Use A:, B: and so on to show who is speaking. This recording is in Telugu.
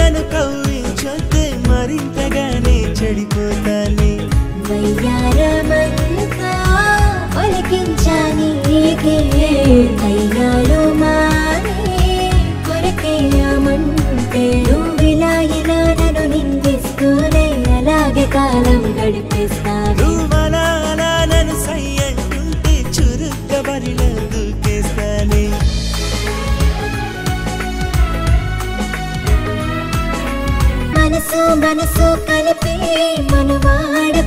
A: నన్ను కవ్వించొద్దే మరింతగానే చెడిపోతానే
B: వయ్యారమంతా ఒలికించాని నీకే కయ్యాలు మానే కొరకేయమంటే నువ్విలా ఇలా నన్ను నిందిస్తూనే అలాగే కాలం గడిపేస్తాను
A: నువ్వలా అలా నన్ను సై అంటుంటే చురుగ్గా బరిలో దూకేస్తానే
B: మనసు మనసు కలిపి మనవాడ